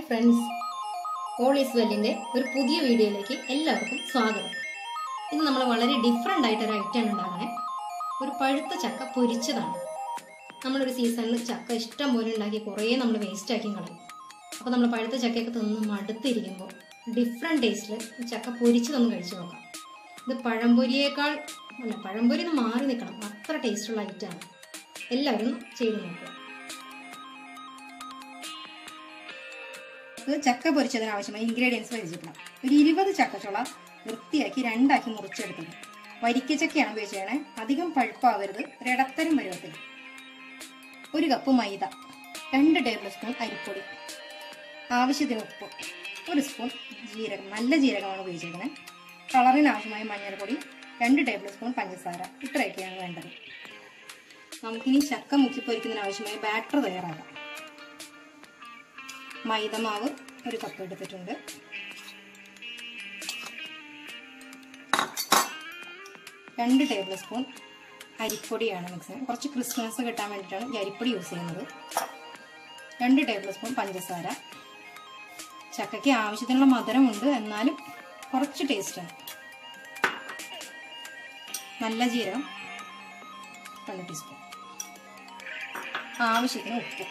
friends all is വെല്ലിൻ്റെ ഒരു പുതിയ വീഡിയോയിലേക്ക് എല്ലാവർക്കും സ്വാഗതം ഇന്ന് നമ്മൾ വളരെ ഡിഫറെൻ്റ് ആയിട്ട് ഒരു ഐറ്റം ഉണ്ടാക്കണേ ഒരു പഴുത്ത ചക്ക പൊരിച്ചതാണ് നമ്മളൊരു സീസണിൽ ചക്ക ഇഷ്ടം പോലെ ഉണ്ടാക്കി കുറേ നമ്മൾ വേസ്റ്റ് ആക്കി കളയും അപ്പോൾ നമ്മൾ പഴുത്ത ചക്കയൊക്കെ തിന്ന് മടുത്തിരിക്കുമ്പോൾ ഡിഫറെൻറ്റ് ടേസ്റ്റിൽ ചക്ക പൊരിച്ചതൊന്ന് കഴിച്ചു നോക്കാം ഇത് പഴംപൊരിയേക്കാൾ അല്ല പഴംപൊരി ഒന്ന് മാറി നിൽക്കണം അത്ര ടേസ്റ്റുള്ള ഐറ്റമാണ് എല്ലാവരും ചെയ്ത് നോക്കുക ഇത് ചക്ക പൊരിച്ചതിന് ആവശ്യമായ ഇൻഗ്രീഡിയൻസ് പരിചയപ്പെടാം ഒരു ഇരുപത് ചക്കച്ചുള വൃത്തിയാക്കി രണ്ടാക്കി മുറിച്ചെടുത്തത് വരിക്കച്ചക്കയാണ് ഉപയോഗിച്ചത് അധികം പഴുപ്പാവരുത് ഒരു ഇടത്തരം പരുവത്തിൽ ഒരു കപ്പ് മൈദ രണ്ട് ടേബിൾ സ്പൂൺ അരിപ്പൊടി ആവശ്യത്തിന് ഉപ്പ് ഒരു സ്പൂൺ ജീരകം നല്ല ജീരകമാണ് ഉപയോഗിച്ചിരിക്കുന്നത് കളറിന് ആവശ്യമായ മഞ്ഞൾപ്പൊടി രണ്ട് ടേബിൾ സ്പൂൺ പഞ്ചസാര ഇത്രയൊക്കെയാണ് വേണ്ടത് നമുക്കിനി ചക്ക മുക്കി പൊരിക്കുന്നതിന് ആവശ്യമായ ബാറ്റർ തയ്യാറാക്കാം മൈദമാവ് ഒരു കപ്പ് എടുത്തിട്ടുണ്ട് രണ്ട് ടേബിൾ സ്പൂൺ അരിപ്പൊടിയാണ് മിക്സ് ചെയ്യുന്നത് കുറച്ച് ക്രിസ്മസ് കിട്ടാൻ വേണ്ടിയിട്ടാണ് ഈ അരിപ്പൊടി യൂസ് ചെയ്യുന്നത് രണ്ട് ടേബിൾ സ്പൂൺ പഞ്ചസാര ചക്കയ്ക്ക് ആവശ്യത്തിനുള്ള മധുരമുണ്ട് എന്നാലും കുറച്ച് ടേസ്റ്റാണ് നല്ല ജീരകം രണ്ട് ടീസ്പൂൺ ആവശ്യത്തിന് ഉപ്പ്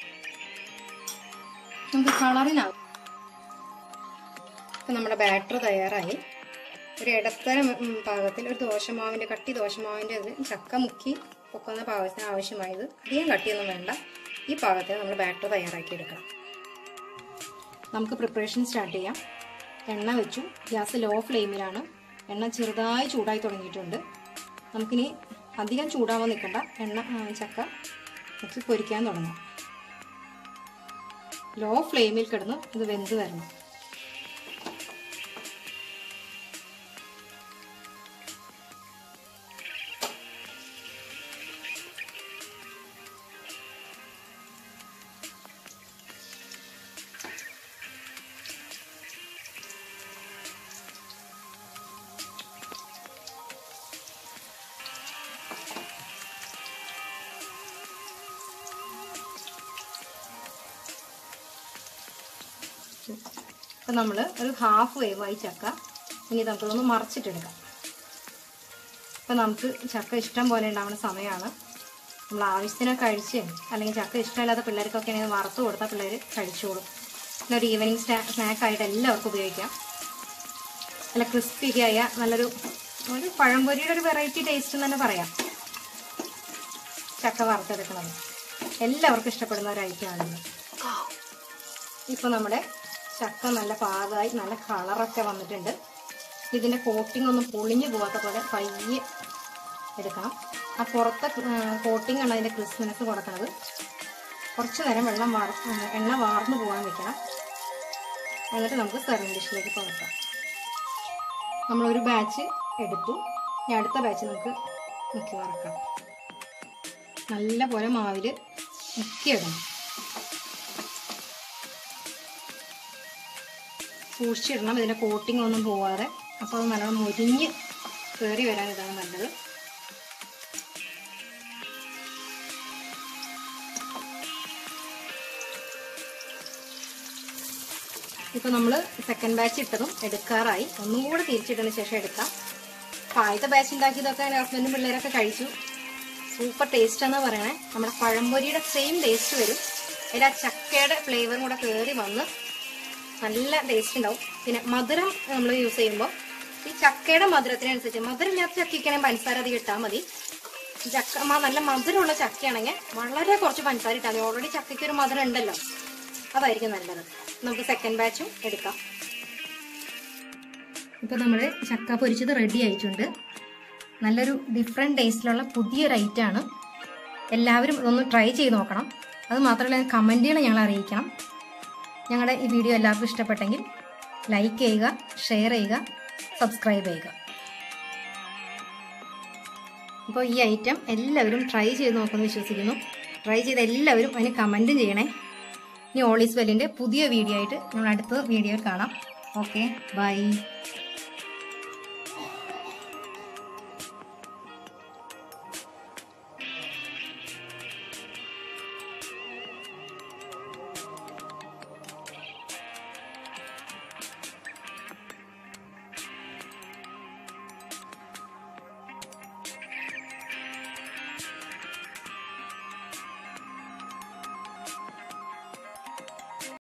നമുക്ക് കളറിനാവും ഇപ്പം നമ്മുടെ ബാറ്റർ തയ്യാറായി ഒരു ഇടത്തരം ഉം, പാകത്തിൽ ഒരു ദോശമാവിൻ്റെ കട്ടി ദോശമാവിൻ്റെ ഇത് ചക്ക മുക്കി പൊക്കുന്ന പാകത്തിന് ആവശ്യമായത് അധികം കട്ടിയൊന്നും വേണ്ട ഈ പാകത്തിന് നമ്മൾ ബാറ്റർ തയ്യാറാക്കി എടുക്കണം നമുക്ക് പ്രിപ്പറേഷൻ സ്റ്റാർട്ട് ചെയ്യാം എണ്ണ വെച്ചു ഗ്യാസ് ലോ ഫ്ലെയിമിലാണ് എണ്ണ ചെറുതായി ചൂടായി തുടങ്ങിയിട്ടുണ്ട് നമുക്കിനി അധികം ചൂടാവാൻ നിൽക്കണ്ട എണ്ണ ആ, ചക്ക നമുക്ക് പൊരിക്കാൻ തുടങ്ങാം ലോ ഫ്ലെയിമിൽ കിടന്ന് ഇത് വെന്ത് വരണം അപ്പം നമ്മൾ ഒരു ഹാഫ് വേവായി ചക്ക ഇനി നമുക്കൊന്ന് മറിച്ചിട്ടെടുക്കാം ഇപ്പം നമുക്ക് ചക്ക ഇഷ്ടം പോലെ ഉണ്ടാവുന്ന സമയമാണ് നമ്മൾ ആവശ്യത്തിനൊക്കെ കഴിച്ച് അല്ലെങ്കിൽ ചക്ക ഇഷ്ടമില്ലാത്ത പിള്ളേർക്കൊക്കെ ആണെങ്കിൽ വറുത്ത് കൊടുത്താൽ പിള്ളേർ കഴിച്ചോളും പിന്നെ ഒരു ഈവനിങ് സ്നാ സ്നാക്കായിട്ട് എല്ലാവർക്കും ഉപയോഗിക്കാം നല്ല ക്രിസ്പിയൊക്കെ ആയ നല്ലൊരു ഒരു പഴംപൊരിയുടെ ഒരു വെറൈറ്റി ടേസ്റ്റ് എന്ന് തന്നെ പറയാം ചക്ക വറുത്തെടുക്കുന്നത് എല്ലാവർക്കും ഇഷ്ടപ്പെടുന്ന ഒരു ഐറ്റമാണിത് ഇപ്പോൾ നമ്മുടെ ചക്ക നല്ല പാകമായി നല്ല കളറൊക്കെ വന്നിട്ടുണ്ട് ഇതിൻ്റെ കോട്ടിംഗ് ഒന്നും പൊളിഞ്ഞു പോകാത്ത പോലെ പയ്യെ എടുക്കണം ആ പുറത്തെ കോട്ടിംഗ് ആണ് അതിൻ്റെ ക്രിസ്മസ് കൊടുക്കുന്നത് കുറച്ച് നേരം വെള്ളം വാർ എണ്ണ വാർന്നു പോകാൻ വെക്കണം എന്നിട്ട് നമുക്ക് സെർവിങ് ഡിഷിലേക്ക് പകർത്താം നമ്മളൊരു ബാച്ച് എടുത്തു ഇനി അടുത്ത ബാച്ച് നമുക്ക് മുക്കി വറക്കാം നല്ല പോലെ മാവിൽ മുക്കിയിടണം സൂക്ഷിച്ചിടണം ഇതിൻ്റെ കോട്ടിംഗ് ഒന്നും പോവാതെ അപ്പോൾ അത് നല്ലോണം മുരിഞ്ഞ് കയറി വരാൻ ഇതാണ് നല്ലത് ഇപ്പോൾ നമ്മൾ സെക്കൻഡ് ബാച്ച് ഇട്ടതും എടുക്കാറായി ഒന്നും കൂടെ തിരിച്ചിട്ടതിന് ശേഷം എടുക്കാം അപ്പോൾ ആദ്യത്തെ ബാച്ച് ഉണ്ടാക്കിയതൊക്കെ എൻ്റെ ഹസ്ബൻഡും പിള്ളേരൊക്കെ കഴിച്ചു സൂപ്പർ ടേസ്റ്റ് എന്നാണ് പറയണേ നമ്മുടെ പഴംപൊരിയുടെ സെയിം ടേസ്റ്റ് വരും അതിൽ ആ ചക്കയുടെ ഫ്ലേവറും കൂടെ കയറി വന്ന് നല്ല ടേസ്റ്റ് ഉണ്ടാവും പിന്നെ മധുരം നമ്മൾ യൂസ് ചെയ്യുമ്പോൾ ഈ ചക്കയുടെ മധുരത്തിനനുസരിച്ച് മധുരം ഇല്ലാത്ത ചക്കയ്ക്കാണെങ്കിൽ പഞ്ചസാര അധികം ഇട്ടാൽ മതി ചക്ക മ- നല്ല മധുരമുള്ള ചക്കയാണെങ്കിൽ വളരെ കുറച്ച് പഞ്ചസാര ഇട്ടാൽ മതി ഓൾറെഡി ചക്കയ്ക്ക് ഒരു മധുരം ഉണ്ടല്ലോ അതായിരിക്കും നല്ലത് നമുക്ക് സെക്കൻഡ് ബാച്ചും എടുക്കാം ഇപ്പൊ നമ്മുടെ ചക്ക പൊരിച്ചത് റെഡി ആയിട്ടുണ്ട് നല്ലൊരു ഡിഫറെൻറ്റ് ടേസ്റ്റിലുള്ള പുതിയൊരു ഐറ്റമാണ് എല്ലാവരും ഇതൊന്ന് ട്രൈ ചെയ്ത് നോക്കണം അത് മാത്രമല്ല കമൻറ്റുകൾ ഞങ്ങൾ അറിയിക്കണം ഞങ്ങളുടെ ഈ വീഡിയോ എല്ലാവർക്കും ഇഷ്ടപ്പെട്ടെങ്കിൽ ലൈക്ക് ചെയ്യുക ഷെയർ ചെയ്യുക സബ്സ്ക്രൈബ് ചെയ്യുക അപ്പോൾ ഈ ഐറ്റം എല്ലാവരും ട്രൈ ചെയ്ത് നോക്കുമെന്ന് വിശ്വസിക്കുന്നു ട്രൈ ചെയ്ത് എല്ലാവരും അതിന് കമൻറ്റും ചെയ്യണേ ഇനി ഓളീസ് വെല്ലിൻ്റെ പുതിയ വീഡിയോ ആയിട്ട് നമ്മൾ അടുത്ത വീഡിയോയിൽ കാണാം ഓക്കെ ബൈ